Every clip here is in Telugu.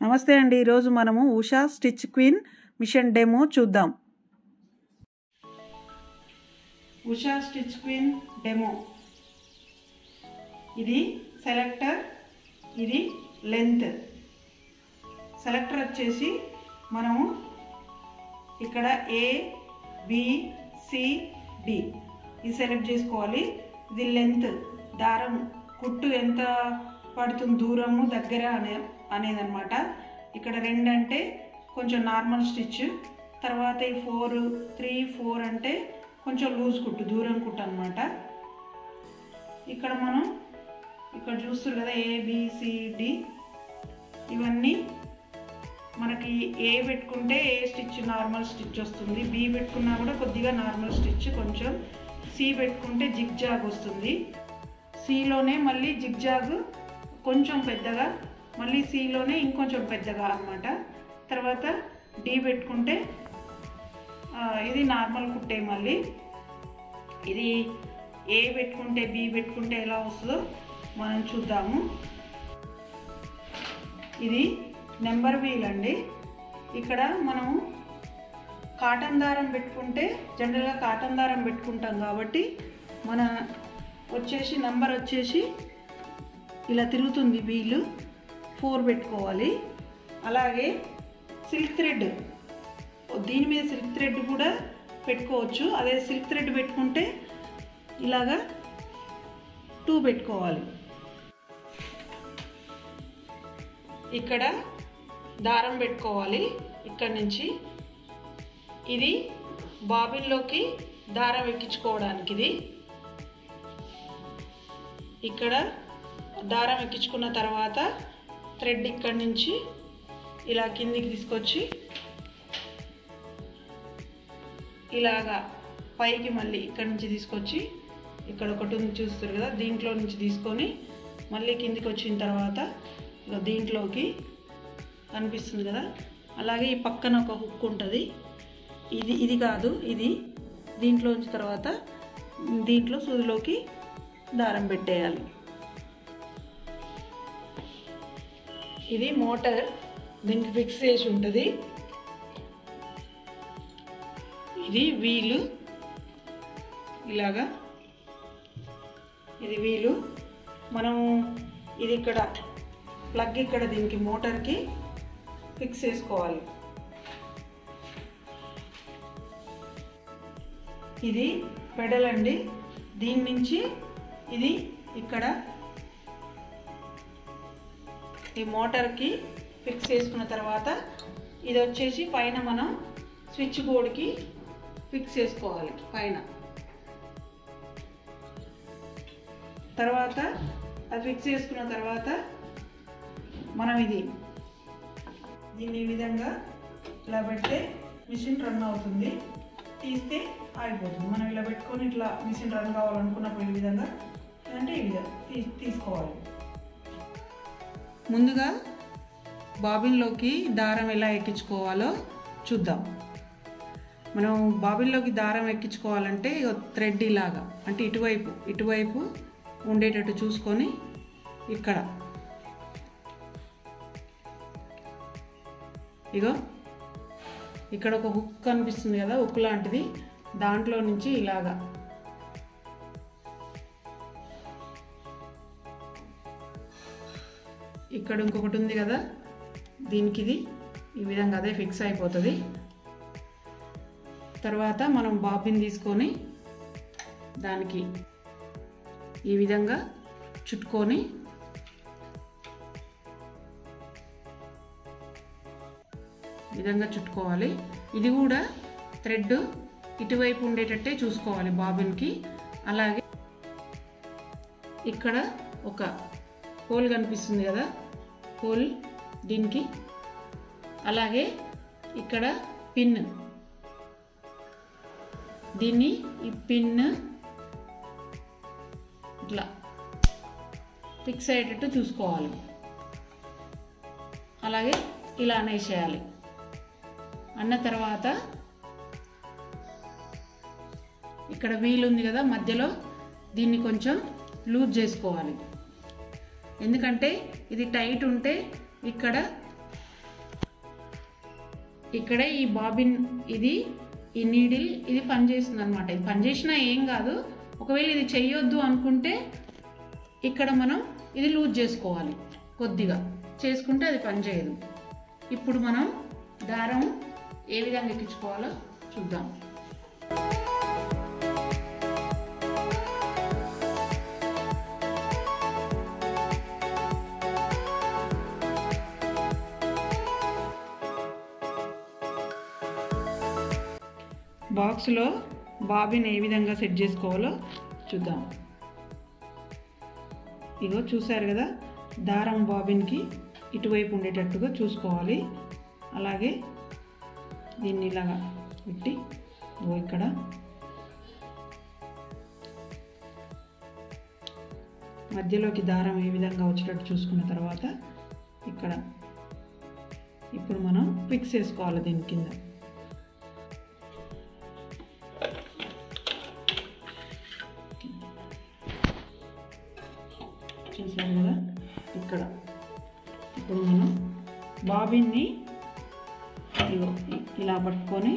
నమస్తే అండి ఈరోజు మనము Usha Stitch Queen machine demo చూద్దాం ఉషా స్టిచ్ క్వీన్ డెమో ఇది సెలెక్టర్ ఇది లెంత్ సెలెక్టర్ వచ్చేసి మనము ఇక్కడ ఏ బి సి డి ఇది సెలెక్ట్ చేసుకోవాలి ఇది లెంత్ దారం కుట్టు ఎంత పడుతుంది దూరము దగ్గర అనే అనేది అనమాట ఇక్కడ రెండు అంటే కొంచెం నార్మల్ స్టిచ్ తర్వాత ఈ ఫోర్ త్రీ ఫోర్ అంటే కొంచెం లూజ్ కుట్టు దూరం కుట్టు అనమాట ఇక్కడ మనం ఇక్కడ చూస్తారు కదా ఏబిసిడి ఇవన్నీ మనకి ఏ పెట్టుకుంటే ఏ స్టిచ్ నార్మల్ స్టిచ్ వస్తుంది బి పెట్టుకున్నా కూడా కొద్దిగా నార్మల్ స్టిచ్ కొంచెం సి పెట్టుకుంటే జిగ్ జాగ్ వస్తుంది సిలోనే మళ్ళీ జిగ్ జాగ్ కొంచెం పెద్దగా మళ్ళీ సిలోనే ఇంకొంచెం పెద్దగా అనమాట తర్వాత డి పెట్టుకుంటే ఇది నార్మల్ కుట్టే మళ్ళీ ఇది ఏ పెట్టుకుంటే బి పెట్టుకుంటే ఎలా వస్తుందో మనం చూద్దాము ఇది నెంబర్ వీల్ అండి ఇక్కడ మనము కాటన్ దారం పెట్టుకుంటే జనరల్గా కాటన్ దారం పెట్టుకుంటాం కాబట్టి మన వచ్చేసి నెంబర్ వచ్చేసి ఇలా తిరుగుతుంది వీలు ఫోర్ పెట్టుకోవాలి అలాగే సిల్క్ థ్రెడ్ దీని మీద సిల్క్ థ్రెడ్ కూడా పెట్టుకోవచ్చు అదే సిల్క్ థ్రెడ్ పెట్టుకుంటే ఇలాగా టూ పెట్టుకోవాలి ఇక్కడ దారం పెట్టుకోవాలి ఇక్కడ నుంచి ఇది బాబిన్లోకి దారం ఎక్కించుకోవడానికి ఇది ఇక్కడ దారం ఎక్కించుకున్న తర్వాత థ్రెడ్ ఇక్కడి నుంచి ఇలా కిందికి తీసుకొచ్చి ఇలాగా పైకి మళ్ళీ ఇక్కడి నుంచి తీసుకొచ్చి ఇక్కడ ఒకటి ఉంది చూస్తారు కదా దీంట్లో నుంచి తీసుకొని మళ్ళీ కిందికి వచ్చిన తర్వాత ఇక దీంట్లోకి కనిపిస్తుంది కదా అలాగే ఈ పక్కన ఒక హుక్ ఉంటుంది ఇది ఇది కాదు ఇది దీంట్లోంచి తర్వాత దీంట్లో సూదిలోకి దారం పెట్టేయాలి ఇది మోటార్ దీనికి ఫిక్స్ చేసి ఉంటుంది ఇది వీలు ఇలాగా ఇది వీలు మనము ఇది ఇక్కడ ప్లగ్ ఇక్కడ దీనికి మోటార్కి ఫిక్స్ చేసుకోవాలి ఇది పెడల్ అండి దీని నుంచి ఇది ఇక్కడ ఈ మోటార్కి ఫిక్స్ చేసుకున్న తర్వాత ఇది వచ్చేసి పైన మనం స్విచ్ బోర్డ్కి ఫిక్స్ చేసుకోవాలి పైన తర్వాత అది ఫిక్స్ చేసుకున్న తర్వాత మనం ఇది దీన్ని ఈ విధంగా ఇలా పెడితే మిషన్ రన్ అవుతుంది తీస్తే ఆగిపోతుంది మనం ఇలా పెట్టుకొని ఇట్లా మిషన్ రన్ కావాలనుకున్నప్పుడు ఈ విధంగా అంటే ఈ విధంగా తీ తీసుకోవాలి ముందుగా బాబిన్లోకి దారం ఎలా ఎక్కించుకోవాలో చూద్దాం మనం బాబిన్లోకి దారం ఎక్కించుకోవాలంటే థ్రెడ్ ఇలాగా అంటే ఇటువైపు ఇటువైపు ఉండేటట్టు చూసుకొని ఇక్కడ ఇగో ఇక్కడ ఒక హుక్ కనిపిస్తుంది కదా హుక్ లాంటిది దాంట్లో నుంచి ఇలాగా ఇక్కడ ఇంకొకటి ఉంది కదా దీనికి ఇది ఈ విధంగా అదే ఫిక్స్ అయిపోతుంది తర్వాత మనం బాబిన్ తీసుకొని దానికి ఈ విధంగా చుట్టుకొని విధంగా చుట్టుకోవాలి ఇది కూడా థ్రెడ్ ఇటువైపు ఉండేటట్టే చూసుకోవాలి బాబిన్కి అలాగే ఇక్కడ ఒక హోల్ కనిపిస్తుంది కదా హోల్ దీనికి అలాగే ఇక్కడ పిన్ దీన్ని ఈ పిన్ ఇట్లా ఫిక్స్ అయ్యేటట్టు చూసుకోవాలి అలాగే ఇలా అనేసేయాలి అన్న తర్వాత ఇక్కడ వీల్ ఉంది కదా మధ్యలో దీన్ని కొంచెం లూజ్ చేసుకోవాలి ఎందుకంటే ఇది టైట్ ఉంటే ఇక్కడ ఇక్కడ ఈ బాబిన్ ఇది ఈ నీడిల్ ఇది పనిచేస్తుంది అనమాట ఇది పనిచేసినా ఏం కాదు ఒకవేళ ఇది చెయ్యొద్దు అనుకుంటే ఇక్కడ మనం ఇది లూజ్ చేసుకోవాలి కొద్దిగా చేసుకుంటే అది పనిచేయదు ఇప్పుడు మనం దారం ఏ విధంగా ఎక్కించుకోవాలో చూద్దాం బాక్స్లో బాబిన్ ఏ విధంగా సెట్ చేసుకోవాలో చూద్దాం ఇగో చూసారు కదా దారం బాబిన్కి ఇటువైపు ఉండేటట్టుగా చూసుకోవాలి అలాగే దీన్ని ఇలాగా పెట్టి ఇగో ఇక్కడ మధ్యలోకి దారం ఏ విధంగా వచ్చేటట్టు చూసుకున్న తర్వాత ఇక్కడ ఇప్పుడు మనం ఫిక్స్ చేసుకోవాలి దీని కింద చూసారు కదా ఇక్కడ ఇప్పుడు మనం బాబిన్ని ఇగో ఇ- ఇలా పట్టుకొని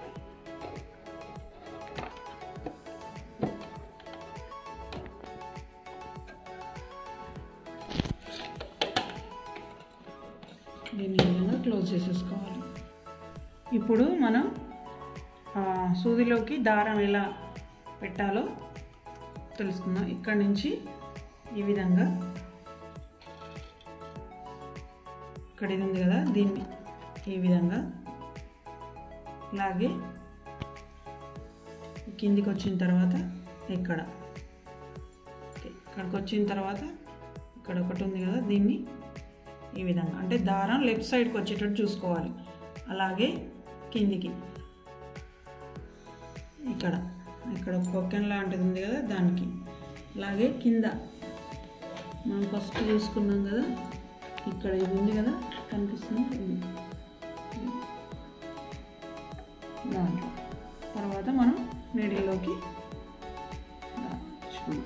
దీన్ని ఈ విధంగా క్లోజ్ చేసేసుకోవాలి ఇప్పుడు మనం ఆ, సూదిలోకి దారం ఎలా పెట్టాలో తెలుసుకుందాం ఇక్కడ నుంచి ఈ విధంగా ఇక్కడ ఇది ఉంది కదా దీన్ని ఈ విధంగా ఇలాగే కిందికి వచ్చిన తర్వాత ఇక్కడ ఓకే, ఇక్కడికి వచ్చిన తర్వాత ఇక్కడ ఒకటి ఉంది కదా దీన్ని ఈ విధంగా అంటే దారం లెఫ్ట్ సైడ్కి వచ్చేటట్టు చూసుకోవాలి అలాగే కిందికి ఇక్కడ ఇక్కడ ఒక కొక్కెన్ లాంటిది ఉంది కదా దానికి అలాగే కింద మనం ఫస్ట్ చూసుకున్నాం కదా ఇక్కడ ఇది ఉంది కదా కనిపిస్తుంది ఇది. దాంట్లో తర్వాత మనం నీడిల్లోకి దాచుకున్నాం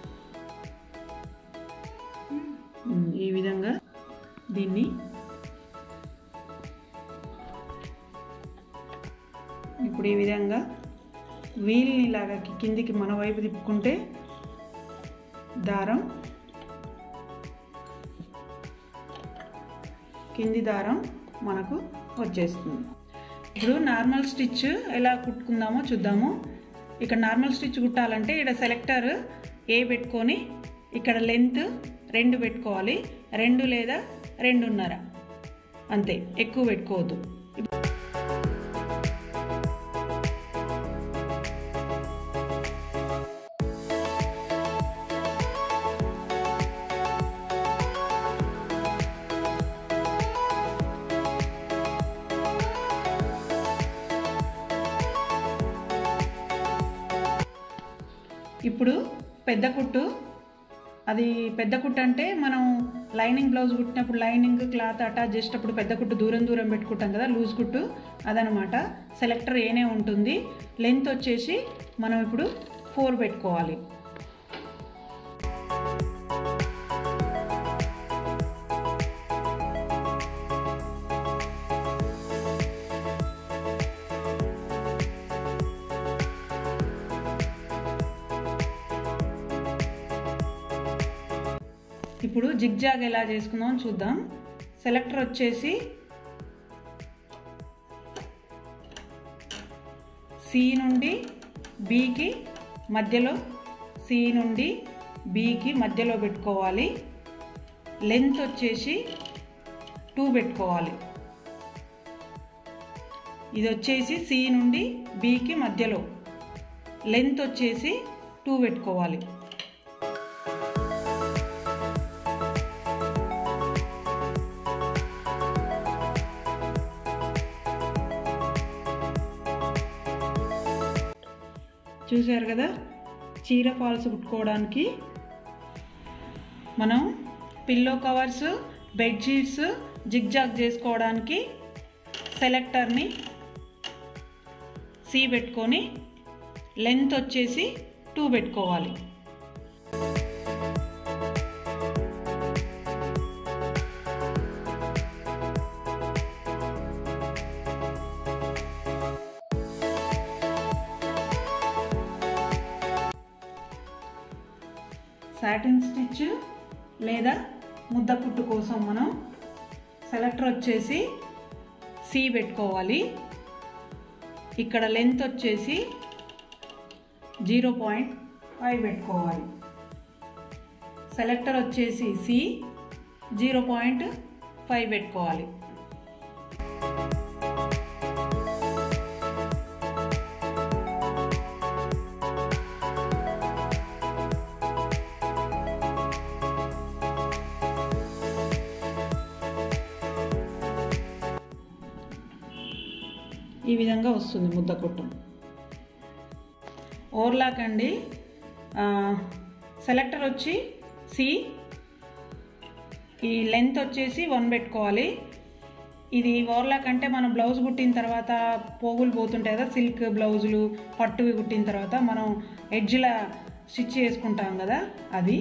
ఉమ్, ఈ విధంగా దీన్ని ఇప్పుడు ఈ విధంగా వీల్ని ఇలాగా కి- కిందికి మన వైపు తిప్పుకుంటే దారం కింది దారం మనకు వచ్చేస్తుంది ఇప్పుడు నార్మల్ స్టిచ్ ఎలా కుట్టుకుందామో చూద్దాము ఇక్కడ నార్మల్ స్టిచ్ కుట్టాలంటే ఇక్కడ సెలెక్టర్ ఏ పెట్టుకొని ఇక్కడ లెంత్ రెండు పెట్టుకోవాలి రెండు లేదా రెండున్నర అంతే ఎక్కువ పెట్టుకోవద్దు ఇప్పుడు పెద్ద కుట్టు అది పెద్ద కుట్టు అంటే మనం లైనింగ్ బ్లౌజ్ కుట్టినప్పుడు లైనింగ్ క్లాత్ అటాచ్ చేసేటప్పుడు పెద్ద కుట్టు దూరం దూరం పెట్టుకుంటాం కదా లూజ్ కుట్టు అదనమాట సెలెక్టర్ ఏనే ఉంటుంది లెంత్ వచ్చేసి మనం ఇప్పుడు ఫోర్ పెట్టుకోవాలి ఇప్పుడు జిగ్జాగ్ ఎలా చేసుకుందాం చూద్దాం సెలెక్టర్ వచ్చేసి సి నుండి బికి మధ్యలో సి నుండి బికి మధ్యలో పెట్టుకోవాలి లెంత్ వచ్చేసి టూ పెట్టుకోవాలి ఇది వచ్చేసి సి నుండి బికి మధ్యలో లెంత్ వచ్చేసి టూ పెట్టుకోవాలి చూశారు కదా చీర ఫాల్స్ కుట్టుకోవడానికి మనం పిల్లో కవర్స్ బెడ్షీట్స్ జిగ్జాగ్ చేసుకోవడానికి సెలెక్టర్ని సి పెట్టుకొని లెంత్ వచ్చేసి టూ పెట్టుకోవాలి సాటిన్ స్టిచ్ లేదా ముద్ద కుట్టు కోసం మనం సెలెక్టర్ వచ్చేసి సి పెట్టుకోవాలి ఇక్కడ లెంత్ వచ్చేసి జీరో పాయింట్ ఫైవ్ పెట్టుకోవాలి సెలెక్టర్ వచ్చేసి సి జీరో పాయింట్ ఫైవ్ పెట్టుకోవాలి ఈ విధంగా వస్తుంది ముద్ద కుట్టు ఓవర్లాక్ అండి సెలెక్టర్ వచ్చి సి ఈ లెంత్ వచ్చేసి వన్ పెట్టుకోవాలి ఇది ఓవర్లాక్ అంటే మనం బ్లౌజ్ కుట్టిన తర్వాత పోగులు పోతుంటాయి కదా సిల్క్ బ్లౌజులు పట్టువి కుట్టిన తర్వాత మనం ఎడ్జ్ల స్టిచ్ చేసుకుంటాం కదా అది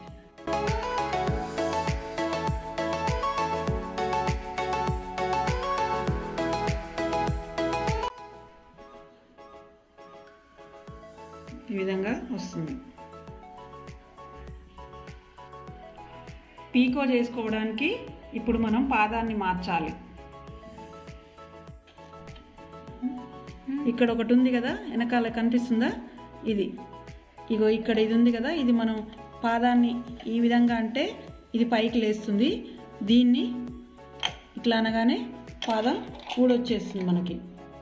ఈ విధంగా వస్తుంది పీకో చేసుకోవడానికి ఇప్పుడు మనం పాదాన్ని మార్చాలి ఇక్కడ ఒకటి ఉంది కదా వెనకాల కనిపిస్తుందా ఇది ఇగో ఇక్కడ ఇది ఉంది కదా ఇది మనం పాదాన్ని ఈ విధంగా అంటే ఇది పైకి లేస్తుంది దీన్ని ఇట్లా అనగానే పాదం ఊడొచ్చేస్తుంది మనకి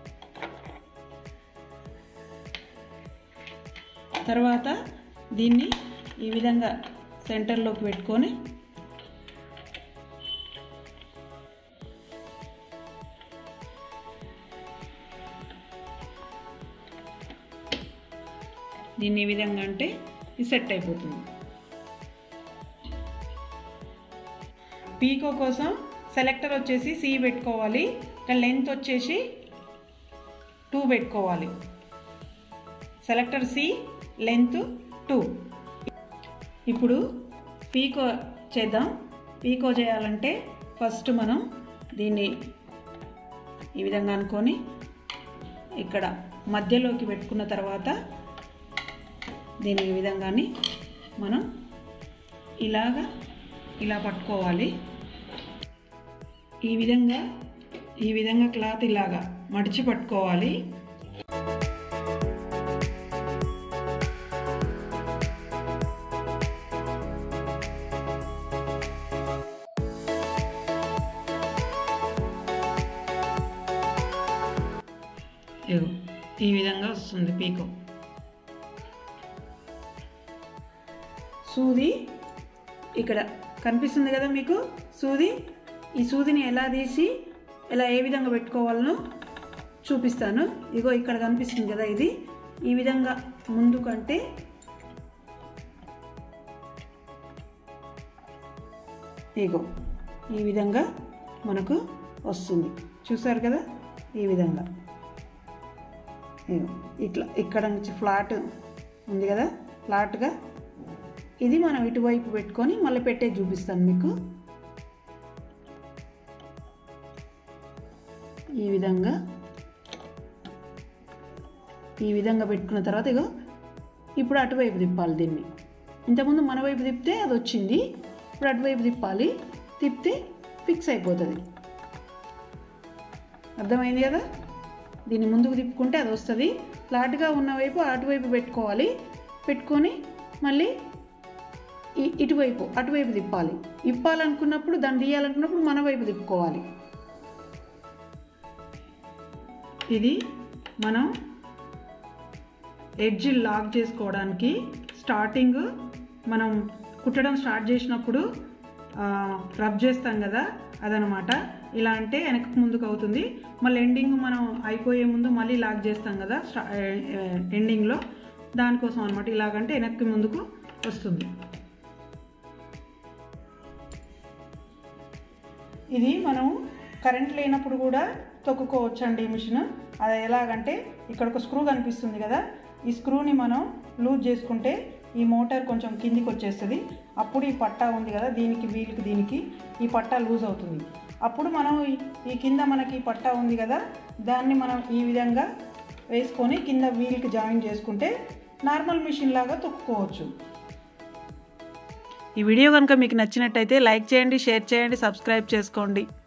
తర్వాత దీన్ని ఈ విధంగా సెంటర్లోకి పెట్టుకొని దీన్ని ఈ విధంగా అంటే ఇది సెట్ అయిపోతుంది పీకో కోసం సెలెక్టర్ వచ్చేసి సి పెట్టుకోవాలి ఇక్కడ లెంత్ వచ్చేసి టూ పెట్టుకోవాలి సెలెక్టర్ సి లెంత్ టూ ఇప్పుడు పీకో చేద్దాం పీకో చేయాలంటే ఫస్ట్ మనం దీన్ని ఈ విధంగా అనుకొని ఇక్కడ మధ్యలోకి పెట్టుకున్న తర్వాత దీని ఈ విధంగాని మనం ఇలాగా ఇలా పట్టుకోవాలి ఈ విధంగా ఈ విధంగా క్లాత్ ఇలాగా మడిచి పట్టుకోవాలి ఇగో ఈ విధంగా వస్తుంది పీకో సూది ఇక్కడ కనిపిస్తుంది కదా మీకు సూది ఈ సూదిని ఎలా తీసి ఎలా ఏ విధంగా పెట్టుకోవాలనో చూపిస్తాను ఇగో ఇక్కడ కనిపిస్తుంది కదా ఇది ఈ విధంగా ముందు కంటే ఇగో ఈ విధంగా మనకు వస్తుంది చూసారు కదా ఈ విధంగా ఇగో ఇట్లా ఇక్కడ నుంచి ఫ్లాట్ ఉంది కదా ఫ్లాట్గా ఇది మనం ఇటువైపు పెట్టుకొని మళ్ళీ పెట్టే చూపిస్తాను మీకు ఈ విధంగా ఈ విధంగా పెట్టుకున్న తర్వాత ఇగో ఇప్పుడు అటువైపు తిప్పాలి దీన్ని ఇంతకుముందు మన వైపు తిప్పితే అది వచ్చింది ఇప్పుడు అటువైపు తిప్పాలి తిప్పితే ఫిక్స్ అయిపోతుంది అర్థమైంది కదా దీన్ని ముందుకు తిప్పుకుంటే అది వస్తుంది ఫ్లాట్గా ఉన్న వైపు అటువైపు పెట్టుకోవాలి పెట్టుకొని మళ్ళీ ఈ ఇటువైపు అటువైపు తిప్పాలి ఇప్పాలనుకున్నప్పుడు దాన్ని తీయాలనుకున్నప్పుడు మన వైపు తిప్పుకోవాలి ఇది మనం ఎడ్జ్ లాక్ చేసుకోవడానికి స్టార్టింగ్ మనం కుట్టడం స్టార్ట్ చేసినప్పుడు రబ్ చేస్తాం కదా అదనమాట ఇలా అంటే వెనక్కి ముందుకు అవుతుంది మళ్ళీ ఎండింగ్ మనం అయిపోయే ముందు మళ్ళీ లాక్ చేస్తాం కదా స్టా ఎండింగ్లో దానికోసం అనమాట ఇలాగంటే వెనక్కి ముందుకు వస్తుంది ఇది మనం కరెంట్ లేనప్పుడు కూడా తొక్కుకోవచ్చండి ఈ మిషన్ అది ఎలాగంటే ఇక్కడ ఒక స్క్రూ కనిపిస్తుంది కదా ఈ స్క్రూని మనం లూజ్ చేసుకుంటే ఈ మోటార్ కొంచెం కిందికి వచ్చేస్తుంది అప్పుడు ఈ పట్టా ఉంది కదా దీనికి వీలుకి దీనికి ఈ పట్టా లూజ్ అవుతుంది అప్పుడు మనం ఈ- ఈ కింద మనకి ఈ పట్టా ఉంది కదా దాన్ని మనం ఈ విధంగా వేసుకొని కింద వీల్కి జాయిన్ చేసుకుంటే నార్మల్ మిషన్ లాగా తొక్కుకోవచ్చు ఈ వీడియో కనుక మీకు నచ్చినట్టయితే లైక్ చేయండి షేర్ చేయండి సబ్స్క్రైబ్ చేసుకోండి